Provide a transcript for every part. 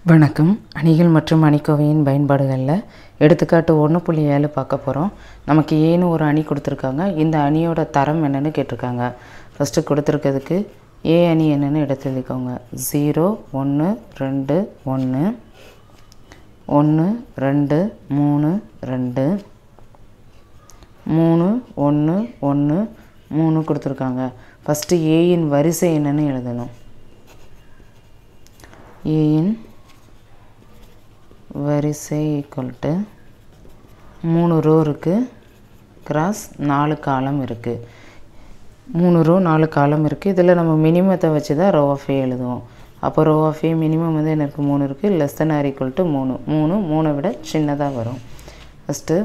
வணக்கம் அணிகள் மற்றும் அணிக்கோவையின் பயன்பாடுகளில் எடுத்துக்காட்டு ஒன்று புள்ளி ஏழு பார்க்க போகிறோம் நமக்கு ஏன்னு ஒரு அணி கொடுத்துருக்காங்க இந்த அணியோட தரம் என்னன்னு கேட்டிருக்காங்க ஃபஸ்ட்டு கொடுத்துருக்கிறதுக்கு ஏ அணி என்னன்னு எடுத்து எழுதிக்கோங்க ஜீரோ ஒன்று ரெண்டு ஒன்று ஒன்று ரெண்டு மூணு ரெண்டு மூணு ஒன்று ஒன்று மூணு கொடுத்துருக்காங்க ஃபஸ்ட்டு ஏயின் வரிசை என்னன்னு எழுதணும் ஏயின் வரிசை ஈக்குவல் டு மூணு ரோ இருக்குது கிராஸ் நாலு காலம் இருக்குது மூணு ரோ நாலு காலம் இருக்குது இதில் நம்ம மினிமத்தை வச்சு தான் ரோ ஆஃப் ஏ எழுதுவோம் அப்போ ரோ ஆஃப் ஏ மினிமம் வந்து எனக்கு மூணு இருக்குது less than or equal to மூணு மூணு மூணை விட சின்னதாக வரும் ஃபஸ்ட்டு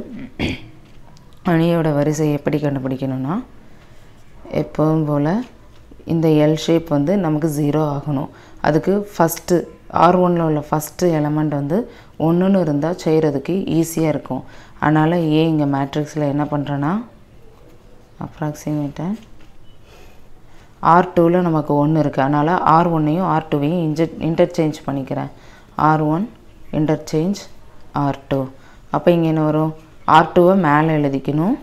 அணியோட வரிசை எப்படி கண்டுபிடிக்கணும்னா எப்பவும் போல் இந்த எல் ஷேப் வந்து நமக்கு ஜீரோ ஆகணும் அதுக்கு ஃபஸ்ட்டு ஆர் ஒனில் உள்ள ஃபஸ்ட்டு எலமெண்ட் வந்து ஒன்றுன்னு இருந்தால் செய்கிறதுக்கு ஈஸியாக இருக்கும் அதனால் ஏ இங்கே மேட்ரிக்ஸில் என்ன பண்ணுறேன்னா அப்ராக்சிமேட்டாக ஆர் டூவில் நமக்கு ஒன்று இருக்குது அதனால் ஆர் ஒன்னையும் ஆர் டூவையும் இன்ஜ இன்டர்சேஞ்ச் பண்ணிக்கிறேன் R one interchange R two அப்போ இங்கே என்ன வரும் ஆர் டூவை மேலே எழுதிக்கணும்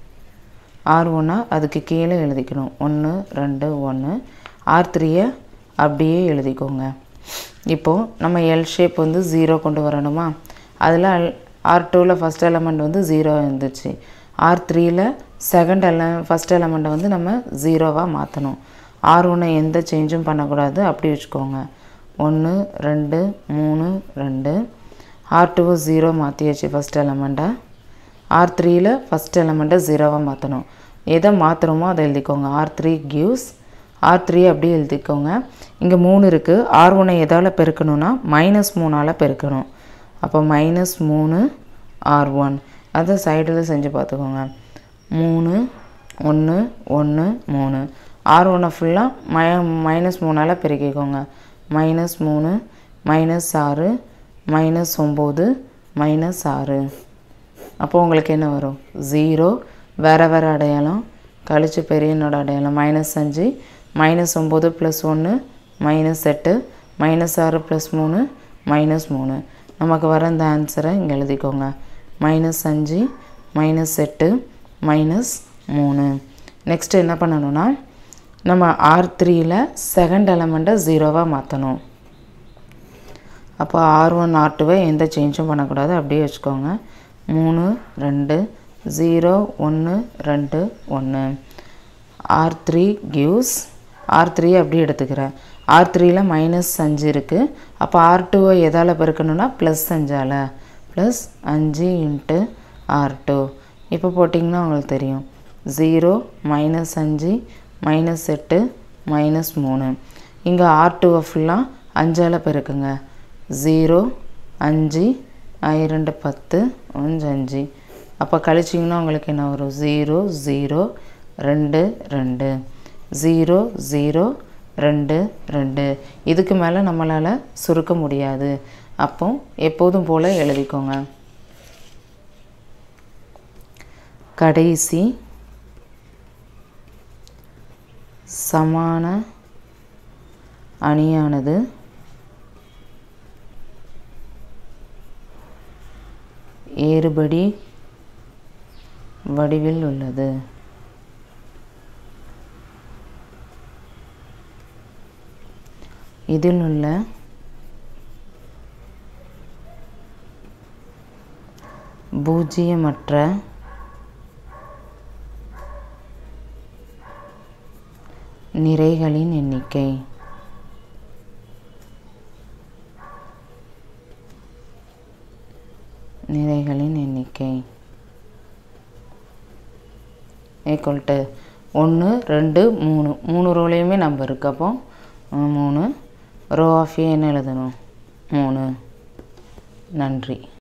ஆர் ஒன்னா அதுக்கு கீழே எழுதிக்கணும் ஒன்று ரெண்டு ஒன்று ஆர் த்ரீயை அப்படியே எழுதிக்கோங்க இப்போது நம்ம எல் ஷேப் வந்து ஜீரோ கொண்டு வரணுமா அதில் ஆர் டூவில் ஃபஸ்ட் எலமெண்ட் வந்து ஜீரோ இருந்துச்சு ஆர் த்ரீயில் செகண்ட் எல ஃபஸ்ட் எலமெண்ட்டை வந்து நம்ம ஜீரோவாக மாற்றணும் ஆர் ஒன்னை எந்த சேஞ்சும் பண்ணக்கூடாது அப்படி வச்சுக்கோங்க ஒன்று ரெண்டு மூணு ரெண்டு ஆர் டூவை ஜீரோ மாற்றியாச்சு ஃபஸ்ட் எலமெண்ட்டை ஆர் த்ரீயில் ஃபஸ்ட் எலமெண்ட்டை ஜீரோவாக மாற்றணும் எதை மாற்றுறோமோ அதை எழுதிக்கோங்க R three gives R three அப்படியே எழுதிக்கோங்க இங்கே மூணு இருக்குது ஆர் ஒன்னை எதால் பெருக்கணும்னா மைனஸ் மூணால் பெருக்கணும் அப்போ மைனஸ் மூணு ஆர் ஒன் அதை சைடில் செஞ்சு பார்த்துக்கோங்க மூணு ஒன்று ஒன்று மூணு ஆர் ஒன்னை ஃபுல்லாக மை மைனஸ் மூணால் பெருக்கிக்கோங்க மைனஸ் மூணு மைனஸ் ஆறு மைனஸ் ஒம்பது மைனஸ் ஆறு அப்போ உங்களுக்கு என்ன வரும் ஜீரோ வேறு வேறு அடையாளம் கழிச்சு பெரியனோட அடையாளம் மைனஸ் அஞ்சு மைனஸ் ஒம்பது ப்ளஸ் ஒன்று மைனஸ் எட்டு மைனஸ் ஆறு ப்ளஸ் மூணு மைனஸ் மூணு நமக்கு வர இந்த ஆன்சரை இங்கே எழுதிக்கோங்க மைனஸ் அஞ்சு மைனஸ் எட்டு மைனஸ் மூணு நெக்ஸ்ட்டு என்ன பண்ணணும்னா நம்ம ஆர் த்ரீயில் செகண்ட் எலமெண்ட்டை ஜீரோவாக மாற்றணும் அப்போ ஆர் ஒன் ஆர் டூவை எந்த சேஞ்சும் பண்ணக்கூடாது அப்படியே வச்சுக்கோங்க மூணு ரெண்டு ஜீரோ ஒன்று ரெண்டு ஒன்று R three gives R three அப்படி எடுத்துக்கிறேன் ஆர் த்ரீயில் மைனஸ் அஞ்சு இருக்குது அப்போ ஆர் டூவை எதால் பெருக்கணும்னா ப்ளஸ் அஞ்சால் ப்ளஸ் அஞ்சு இன்ட்டு ஆர் டூ இப்போ போட்டிங்கன்னா உங்களுக்கு தெரியும் ஜீரோ மைனஸ் அஞ்சு மைனஸ் எட்டு மைனஸ் மூணு இங்கே ஆர் டூவை ஃபுல்லாக அஞ்சால் பெருக்குங்க ஜீரோ அஞ்சு ரெண்டு பத்து அஞ்சு அஞ்சு அப்போ கழிச்சிங்கன்னா உங்களுக்கு என்ன வரும் ஜீரோ ஜீரோ ரெண்டு ரெண்டு ஜீரோ ஜீரோ ரெண்டு ரெண்டு இதுக்கு மேலே நம்மளால் சுருக்க முடியாது அப்போ எப்போதும் போல் எழுதிக்கோங்க கடைசி சமான அணியானது ஏறுபடி வடிவில் உள்ளது இதில் உள்ள பூஜ்ஜியமற்ற நிறைகளின் எண்ணிக்கை நிறைகளின் எண்ணிக்கை ஈக்குவல் டு ஒன்று ரெண்டு மூணு மூணு ரோலையுமே நம்பர் இருக்கு அப்போ மூணு ரோ ஆஃப் ஏன்னு எழுதணும் மூணு நன்றி